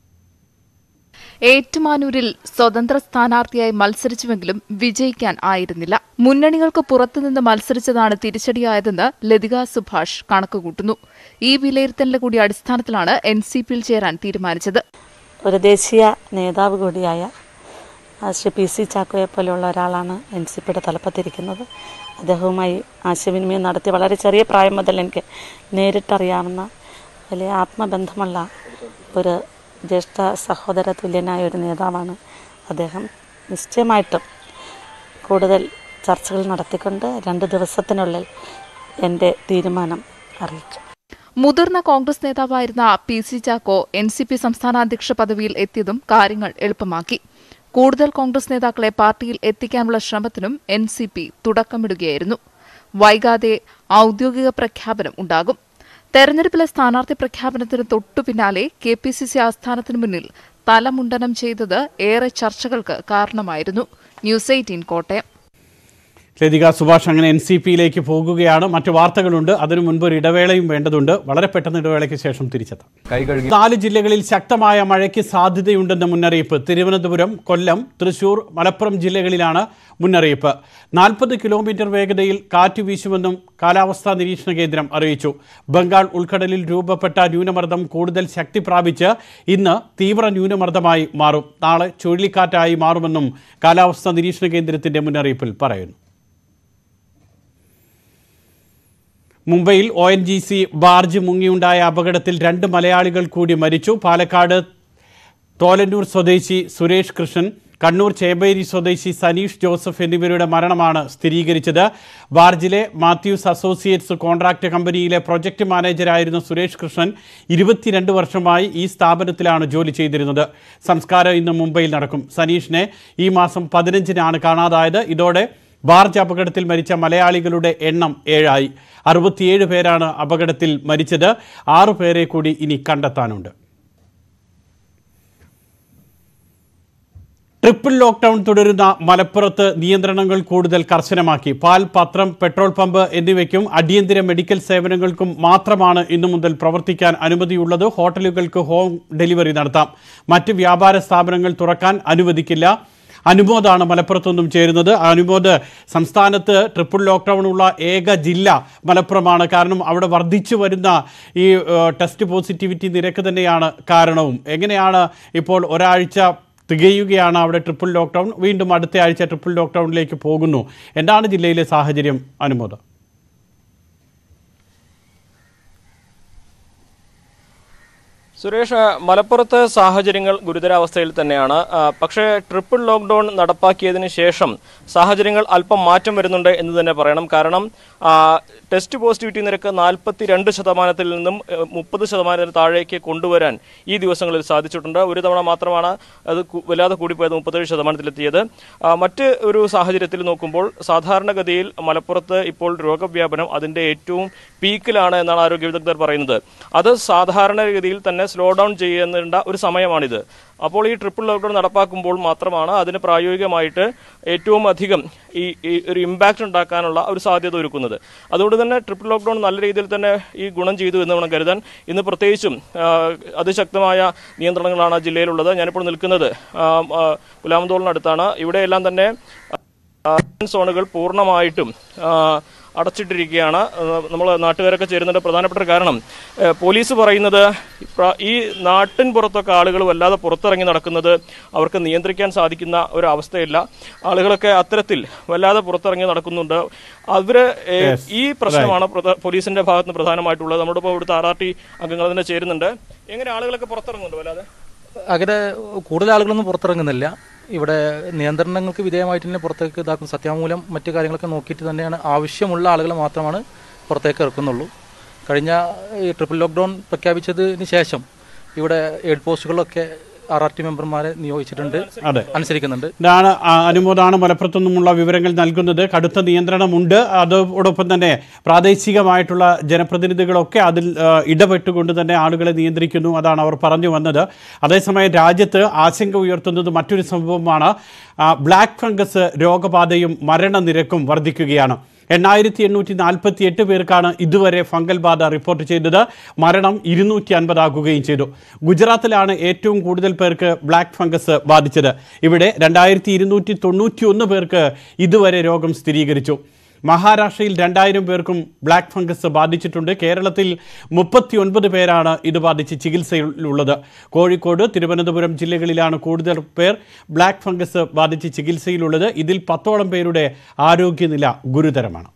ഏറ്റുമാനൂരിൽ സ്വതന്ത്ര സ്ഥാനാർത്ഥിയായി മത്സരിച്ചുവെങ്കിലും വിജയിക്കാൻ ആയിരുന്നില്ല മുന്നണികൾക്ക് പുറത്തുനിന്ന് മത്സരിച്ചതാണ് തിരിച്ചടിയായതെന്ന് ലതിക സുഭാഷ് കണക്കുകൂട്ടുന്നു ഈ വിലയിരുത്തലിന്റെ കൂടി അടിസ്ഥാനത്തിലാണ് എൻ സി പിയിൽ ചേരാൻ തീരുമാനിച്ചത് ഒരു ദേശീയ നേതാവ് കൂടിയായ ആ, ശ്രീ പി സി ചാക്കോയെ പോലെയുള്ള ഒരാളാണ് എൻ സി പിയുടെ തലപ്പത്തിരിക്കുന്നത് അദ്ദേഹവുമായി ആശയവിനിമയം നടത്തി വളരെ ചെറിയ പ്രായം മുതൽ എനിക്ക് നേരിട്ടറിയാവുന്ന വലിയ ആത്മബന്ധമുള്ള ഒരു ജ്യേഷ്ഠ സഹോദര തുല്യനായ ഒരു നേതാവാണ് അദ്ദേഹം നിശ്ചയമായിട്ടും കൂടുതൽ ചർച്ചകൾ നടത്തിക്കൊണ്ട് രണ്ട് ദിവസത്തിനുള്ളിൽ എൻ്റെ തീരുമാനം അറിയിക്കും മുതിർന്ന കോൺഗ്രസ് നേതാവായിരുന്ന P C Chacko N C P സംസ്ഥാന അധ്യക്ഷ പദവിയിൽ എത്തിയതും കാര്യങ്ങൾ എളുപ്പമാക്കി കൂടുതൽ കോൺഗ്രസ് നേതാക്കളെ പാർട്ടിയിൽ എത്തിക്കാനുള്ള ശ്രമത്തിനും എൻ സി പി തുടക്കമിടുകയായിരുന്നു വൈകാതെ ഔദ്യോഗിക പ്രഖ്യാപനം ഉണ്ടാകും തെരഞ്ഞെടുപ്പിലെ സ്ഥാനാർത്ഥി പ്രഖ്യാപനത്തിന് തൊട്ടു പിന്നാലെ കെ പി സി സി ആസ്ഥാനത്തിനു മുന്നിൽ തലമുണ്ടനം ചെയ്തത് ഏറെ ചർച്ചകൾക്ക് കാരണമായിരുന്നു ന്യൂസ് എയ്റ്റീൻ കോട്ടയം ലതിക സുഭാഷ് അങ്ങനെ എൻ സി പിയിലേക്ക് പോകുകയാണ് മറ്റു വാർത്തകളുണ്ട് അതിനു മുൻപ് ഒരു ഇടവേളയും വേണ്ടതുണ്ട് വളരെ പെട്ടെന്ന് ഇടവേളയ്ക്ക് ശേഷം തിരിച്ചെത്താം നാല് ജില്ലകളിൽ ശക്തമായ മഴയ്ക്ക് സാധ്യതയുണ്ടെന്ന മുന്നറിയിപ്പ് തിരുവനന്തപുരം കൊല്ലം തൃശൂർ മലപ്പുറം ജില്ലകളിലാണ് മുന്നറിയിപ്പ് നാൽപ്പത് കിലോമീറ്റർ വേഗതയിൽ കാറ്റ് വീശുമെന്നും കാലാവസ്ഥാ നിരീക്ഷണ കേന്ദ്രം അറിയിച്ചു ബംഗാൾ ഉൾക്കടലിൽ രൂപപ്പെട്ട ന്യൂനമർദ്ദം കൂടുതൽ ശക്തി പ്രാപിച്ച് ഇന്ന് തീവ്ര ന്യൂനമർദ്ദമായി മാറും നാളെ ചുഴലിക്കാറ്റായി മാറുമെന്നും കാലാവസ്ഥാ നിരീക്ഷണ കേന്ദ്രത്തിന്റെ മുന്നറിയിപ്പിൽ പറയുന്നു മുംബൈയിൽ O N G C barge മുങ്ങിയുണ്ടായ അപകടത്തിൽ രണ്ട് മലയാളികൾ കൂടി മരിച്ചു പാലക്കാട് തോലന്നൂർ സ്വദേശി സുരേഷ് കൃഷ്ണൻ കണ്ണൂർ ചേമ്പേരി സ്വദേശി സനീഷ് ജോസഫ് എന്നിവരുടെ മരണമാണ് സ്ഥിരീകരിച്ചത് ബാർജിലെ മാത്യൂസ് അസോസിയേറ്റ്സ് കോൺട്രാക്ട് കമ്പനിയിലെ പ്രൊജക്ട് മാനേജരായിരുന്ന സുരേഷ് കൃഷ്ണൻ ഇരുപത്തിരണ്ട് വർഷമായി ഈ സ്ഥാപനത്തിലാണ് ജോലി ചെയ്തിരുന്നത് സംസ്കാരം ഇന്ന് മുംബൈയിൽ നടക്കും സനീഷിനെ ഈ മാസം പതിനഞ്ചിനാണ് കാണാതായത് ഇതോടെ ബാർജ് അപകടത്തിൽ മരിച്ച മലയാളികളുടെ എണ്ണം ഏഴായി അറുപത്തിയേഴ് പേരാണ് അപകടത്തിൽ മരിച്ചത് ആറു പേരെ കൂടി ഇനി കണ്ടെത്താനുണ്ട് ട്രിപ്പിൾ ലോക്ക്ഡൌൺ തുടരുന്ന മലപ്പുറത്ത് നിയന്ത്രണങ്ങൾ കൂടുതൽ കർശനമാക്കി പാൽ പത്രം പെട്രോൾ പമ്പ് എന്നിവയ്ക്കും അടിയന്തര മെഡിക്കൽ സേവനങ്ങൾക്കും മാത്രമാണ് ഇന്നു മുതൽ പ്രവർത്തിക്കാൻ അനുമതിയുള്ളത് ഹോട്ടലുകൾക്ക് ഹോം ഡെലിവറി നടത്താം മറ്റ് വ്യാപാര സ്ഥാപനങ്ങൾ തുറക്കാൻ അനുവദിക്കില്ല അനുമോദാണ് മലപ്പുറത്തൊന്നും ചേരുന്നത് അനുമോദ് സംസ്ഥാനത്ത് ട്രിപ്പിൾ ലോക്ക്ഡൗൺ ഉള്ള ഏക ജില്ല മലപ്പുറമാണ് കാരണം അവിടെ വർദ്ധിച്ചു വരുന്ന ഈ ഏഹ്, ടെസ്റ്റ് പോസിറ്റിവിറ്റി നിരക്ക് തന്നെയാണ് കാരണവും എങ്ങനെയാണ് ഇപ്പോൾ ഒരാഴ്ച തികയുകയാണ് അവിടെ ട്രിപ്പിൾ ലോക്ക്ഡൗൺ വീണ്ടും അടുത്ത ആഴ്ച ട്രിപ്പിൾ ലോക്ക്ഡൗണിലേക്ക് പോകുന്നു എന്താണ് ജില്ലയിലെ സാഹചര്യം അനുമോദം സുരേഷ് മലപ്പുറത്ത് സാഹചര്യങ്ങൾ ഗുരുതരാവസ്ഥയിൽ തന്നെയാണ് ആ, പക്ഷേ ട്രിപ്പിൾ ലോക്ക്ഡൌൺ നടപ്പാക്കിയതിന് ശേഷം സാഹചര്യങ്ങൾ അല്പം മാറ്റം വരുന്നുണ്ട് എന്ന് തന്നെ പറയണം കാരണം ആ, ടെസ്റ്റ് പോസിറ്റിവിറ്റി നിരക്ക് നാൽപ്പത്തി രണ്ട് ശതമാനത്തിൽ നിന്നും മുപ്പത് ശതമാനത്തിന് താഴേക്ക് കൊണ്ടുവരാൻ ഈ ദിവസങ്ങളിൽ സാധിച്ചിട്ടുണ്ട് ഒരു തവണ മാത്രമാണ് അത് കു- വല്ലാതെ കൂടിപ്പോയത് മുപ്പത്തേഴ് ശതമാനത്തിലെത്തിയത് ആ, മറ്റ് ഒരു സാഹചര്യത്തിൽ നോക്കുമ്പോൾ സാധാരണഗതിയിൽ മലപ്പുറത്ത് ഇപ്പോൾ രോഗവ്യാപനം അതിന്റെ ഏറ്റവും പീക്കിലാണ് എന്നാണ് ആരോഗ്യ വിദഗ്ധർ പറയുന്നത് അത് സാധാരണഗതിയിൽ തന്നെ സ്ലോ ഡൗൺ ചെയ്യേണ്ട ഒരു സമയമാണിത് അപ്പോൾ ഈ ട്രിപ്പിൾ ലോക്ക്ഡൌൺ നടപ്പാക്കുമ്പോൾ മാത്രമാണ് അതിന് പ്രായോഗികമായിട്ട് ഏറ്റവും അധികം ഈ ഈ ഒരു ഇമ്പാക്റ്റ് ഉണ്ടാക്കാനുള്ള ഒരു സാധ്യത ഒരുക്കുന്നത് അതുകൊണ്ട് തന്നെ ട്രിപ്പിൾ ലോക്ക്ഡൌൺ നല്ല രീതിയിൽ തന്നെ ഈ ഗുണം ചെയ്തു എന്ന് വേണം കരുതാൻ ഇന്ന് പ്രത്യേകിച്ചും ആ, അതിശക്തമായ നിയന്ത്രണങ്ങളാണ് ജില്ലയിലുള്ളത് ഞാനിപ്പോൾ നിൽക്കുന്നത് ആ, ആ, പുലാമന്തോളിനടുത്താണ് ഇവിടെയെല്ലാം തന്നെ ആ, സോണുകൾ പൂർണ്ണമായിട്ടും ആ, അടച്ചിട്ടിരിക്കുകയാണ് നമ്മൾ നാട്ടുകാരൊക്കെ ചേരുന്നതിൻ്റെ പ്രധാനപ്പെട്ട ഒരു കാരണം ഏ, പോലീസ് പറയുന്നത് പ്ര- ഈ നാട്ടിൻ പുറത്തൊക്കെ ആളുകൾ വല്ലാതെ പുറത്തിറങ്ങി നടക്കുന്നത് അവർക്ക് നിയന്ത്രിക്കാൻ സാധിക്കുന്ന ഒരു അവസ്ഥയില്ല ആളുകളൊക്കെ അത്തരത്തിൽ വല്ലാതെ പുറത്തിറങ്ങി നടക്കുന്നുണ്ട് അവര് ഏ, Yes, ഈ പ്രശ്നമാണ് പ്രധ- പോലീസിന്റെ ഭാഗത്ത് നിന്ന് പ്രധാനമായിട്ടുള്ളത് നമ്മുടെ ഇപ്പോൾ ഇവിടുത്തെ ആർ ആർ ടി അംഗങ്ങൾ തന്നെ ചേരുന്നുണ്ട് എങ്ങനെ ആളുകളൊക്കെ പുറത്തിറങ്ങുന്നുണ്ട് വല്ലാതെ അങ്ങനെ കൂടുതൽ ആളുകളൊന്നും പുറത്തിറങ്ങുന്നില്ല ഇവിടെ നിയന്ത്രണങ്ങൾക്ക് വിധേയമായിട്ട് തന്നെ പുറത്തേക്ക് ഇതാക്കും സത്യാമൂലം മറ്റു കാര്യങ്ങളൊക്കെ നോക്കിയിട്ട് തന്നെയാണ് ആവശ്യമുള്ള ആളുകൾ മാത്രമാണ് പുറത്തേക്ക് ഇറക്കുന്നുള്ളൂ കഴിഞ്ഞ ഈ ട്രിപ്പിൾ ലോക്ക്ഡൗൺ പ്രഖ്യാപിച്ചതിന് ശേഷം ഇവിടെ എയ്ഡ് പോസ്റ്റുകളിലൊക്കെ ആർ ആർ ടി മെമ്പർമാരെ നിയോഗിച്ചിട്ടുണ്ട് അതെ. അനുസരിക്കുന്നുണ്ട് ഇതാണ് ആ, അനുമോദാണ് മലപ്പുറത്തു നിന്നുമുള്ള വിവരങ്ങൾ നൽകുന്നത് കടുത്ത നിയന്ത്രണമുണ്ട് അതോടൊപ്പം തന്നെ പ്രാദേശികമായിട്ടുള്ള ജനപ്രതിനിധികളൊക്കെ അതിൽ ആ, ഇടപെട്ടുകൊണ്ട് തന്നെ ആളുകളെ നിയന്ത്രിക്കുന്നു അതാണ് അവർ പറഞ്ഞു വന്നത് അതേസമയം രാജ്യത്ത് ആശങ്ക ഉയർത്തുന്നത് മറ്റൊരു സംഭവമാണ് ആ, ബ്ലാക്ക് ഫംഗസ് രോഗബാധയും മരണനിരക്കും വർദ്ധിക്കുകയാണ് എണ്ണായിരത്തി എണ്ണൂറ്റി നാൽപ്പത്തി എട്ട് പേർക്കാണ് ഇതുവരെ ഫംഗൽ ബാധ റിപ്പോർട്ട് ചെയ്തത് മരണം ഇരുന്നൂറ്റി അൻപതാകുകയും ചെയ്തു ഗുജറാത്തിലാണ് ഏറ്റവും കൂടുതൽ പേർക്ക് ബ്ലാക്ക് ഫംഗസ് ബാധിച്ചത് ഇവിടെ രണ്ടായിരത്തി ഇരുന്നൂറ്റി തൊണ്ണൂറ്റി ഒന്ന് പേർക്ക് ഇതുവരെ രോഗം സ്ഥിരീകരിച്ചു മഹാരാഷ്ട്രയിൽ രണ്ടായിരം പേർക്കും ബ്ലാക്ക് ഫംഗസ് ബാധിച്ചിട്ടുണ്ട് കേരളത്തിൽ മുപ്പത്തി ഒൻപത് പേരാണ് ഇത് ബാധിച്ച് ചികിത്സയിലുള്ളത് കോഴിക്കോട് തിരുവനന്തപുരം ജില്ലകളിലാണ് കൂടുതൽ പേർ ബ്ലാക്ക് ഫംഗസ് ബാധിച്ച് ചികിത്സയിലുള്ളത് ഇതിൽ പത്തോളം പേരുടെ ആരോഗ്യനില ഗുരുതരമാണ്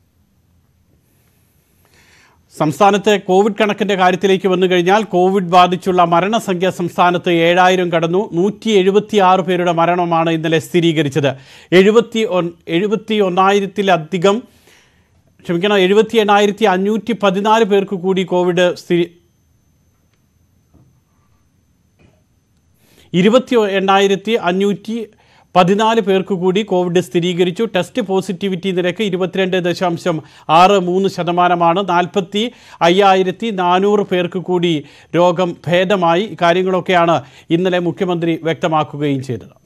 സംസ്ഥാനത്തെ കോവിഡ് കണക്കിന്റെ കാര്യത്തിലേക്ക് വന്നു കഴിഞ്ഞാൽ കോവിഡ് ബാധിച്ചുള്ള മരണസംഖ്യ സംസ്ഥാനത്ത് ഏഴായിരം കടന്നു നൂറ്റി എഴുപത്തി ആറ് പേരുടെ മരണമാണ് ഇന്നലെ സ്ഥിരീകരിച്ചത് എഴുപത്തി ഒൻ എഴുപത്തി ഒന്നായിരത്തിലധികം ക്ഷമിക്കണം എഴുപത്തി എണ്ണായിരത്തി അഞ്ഞൂറ്റി പതിനാല് പേർക്ക് കൂടി കോവിഡ് സ്ഥിരീ ഇരുപത്തി എണ്ണായിരത്തി അഞ്ഞൂറ്റി പതിനാല് പേർക്ക് കൂടി കോവിഡ് സ്ഥിരീകരിച്ചു ടെസ്റ്റ് പോസിറ്റിവിറ്റി നിരക്ക് ഇരുപത്തിരണ്ട് ദശാംശം ആറ് മൂന്ന് ശതമാനമാണ് നാൽപ്പത്തി അയ്യായിരത്തി നാനൂറ് പേർക്ക് കൂടി രോഗം ഭേദമായി കാര്യങ്ങളൊക്കെയാണ് ഇന്നലെ മുഖ്യമന്ത്രി വ്യക്തമാക്കുകയും ചെയ്തത്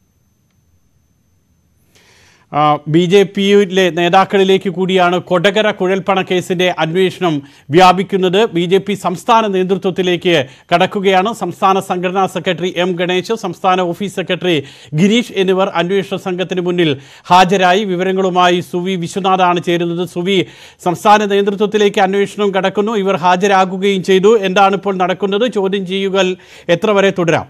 ബി ജെ പിയിലെ നേതാക്കളിലേക്ക് കൂടിയാണ് കൊടകര കുഴൽപ്പണ കേസിന്റെ അന്വേഷണം വ്യാപിക്കുന്നത് ബി ജെ പി സംസ്ഥാന നേതൃത്വത്തിലേക്ക് കടക്കുകയാണ് സംസ്ഥാന സംഘടനാ സെക്രട്ടറി എം ഗണേശ് സംസ്ഥാന ഓഫീസ് സെക്രട്ടറി ഗിരീഷ് എന്നിവർ അന്വേഷണ സംഘത്തിന് മുന്നിൽ ഹാജരായി വിവരങ്ങളുമായി സുവി വിശ്വനാഥാണ് ചേരുന്നത് സുവി സംസ്ഥാന നേതൃത്വത്തിലേക്ക് അന്വേഷണം കടക്കുന്നു ഇവർ ഹാജരാകുകയും ചെയ്തു എന്താണ് ഇപ്പോൾ നടക്കുന്നത് ചോദ്യം ചെയ്യുകൾ എത്ര വരെ തുടരാം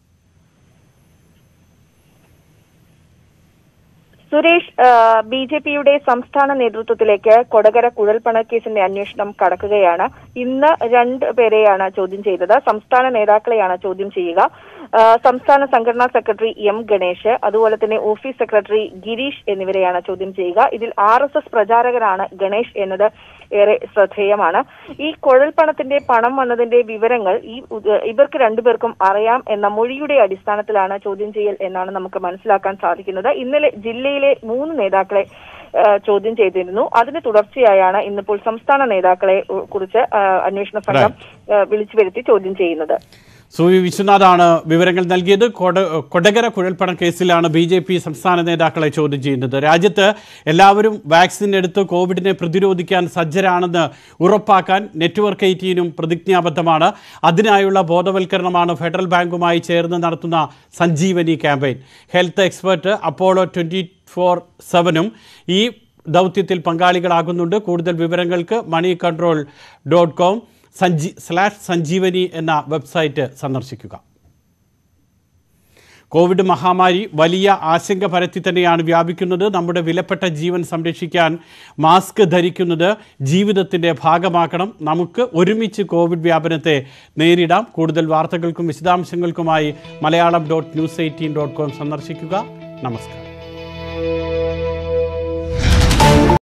സുരേഷ് ബി ജെ പിയുടെ സംസ്ഥാന നേതൃത്വത്തിലേക്ക് കൊടകര കുഴൽപ്പണ കേസിന്റെ അന്വേഷണം കടക്കുകയാണ് ഇന്ന് രണ്ട് പേരെയാണ് ചോദ്യം ചെയ്തത് സംസ്ഥാന നേതാക്കളെയാണ് ചോദ്യം ചെയ്യുക ആ, സംസ്ഥാന സംഘടനാ സെക്രട്ടറി എം ഗണേഷ് അതുപോലെ തന്നെ ഓഫീസ് സെക്രട്ടറി ഗിരീഷ് എന്നിവരെയാണ് ചോദ്യം ചെയ്യുക ഇതിൽ ആർ എസ് എസ് പ്രചാരകരാണ് ഗണേഷ് എന്നത് ഏറെ ശ്രദ്ധേയമാണ് ഈ കുഴൽപ്പണത്തിന്റെ പണം വന്നതിന്റെ വിവരങ്ങൾ ഈ ഉ- ഇവർക്ക് രണ്ടുപേർക്കും അറിയാം എന്ന മൊഴിയുടെ അടിസ്ഥാനത്തിലാണ് ചോദ്യം ചെയ്യൽ എന്നാണ് നമുക്ക് മനസ്സിലാക്കാൻ സാധിക്കുന്നത് ഇന്നലെ ജില്ലയിലെ മൂന്ന് നേതാക്കളെ ആ, ചോദ്യം ചെയ്തിരുന്നു അതിന് തുടർച്ചയായാണ് ഇന്നിപ്പോൾ സംസ്ഥാന നേതാക്കളെ ഉ- കുറിച്ച് ആ, അന്വേഷണ സംഘം ആ, വിളിച്ചു വരുത്തി ചോദ്യം ചെയ്യുന്നത് സുവി വിശ്വനാഥാണ് വിവരങ്ങൾ നൽകിയത് കൊട കൊടകര കുഴൽപ്പണ കേസിലാണ് ബി ജെ പി സംസ്ഥാന നേതാക്കളെ ചോദ്യം ചെയ്യുന്നത് രാജ്യത്ത് എല്ലാവരും വാക്സിൻ എടുത്ത് കോവിഡിനെ പ്രതിരോധിക്കാൻ സജ്ജരാണെന്ന് ഉറപ്പാക്കാൻ നെറ്റ്വർക്ക് എയ്റ്റീനും പ്രതിജ്ഞാബദ്ധമാണ് അതിനായുള്ള ബോധവൽക്കരണമാണ് ഫെഡറൽ ബാങ്കുമായി ചേർന്ന് നടത്തുന്ന Sanjeevani campaign health expert Apollo twenty four സെവനും ഈ ദൗത്യത്തിൽ പങ്കാളികളാകുന്നുണ്ട് കൂടുതൽ വിവരങ്ങൾക്ക് മണി കൺട്രോൾ ഡോട്ട് കോം സഞ്ജി സ്ലാഷ് സഞ്ജീവനി എന്ന വെബ്സൈറ്റ് സന്ദർശിക്കുക കോവിഡ് മഹാമാരി വലിയ ആശങ്ക പരത്തി തന്നെയാണ് വ്യാപിക്കുന്നത് നമ്മുടെ വിലപ്പെട്ട ജീവൻ സംരക്ഷിക്കാൻ മാസ്ക് ധരിക്കുന്നത് ജീവിതത്തിൻ്റെ ഭാഗമാക്കണം നമുക്ക് ഒരുമിച്ച് കോവിഡ് വ്യാപനത്തെ നേരിടാം കൂടുതൽ വാർത്തകൾക്കും വിശദാംശങ്ങൾക്കുമായി Malayalam dot news eighteen dot com സന്ദർശിക്കുക നമസ്കാരം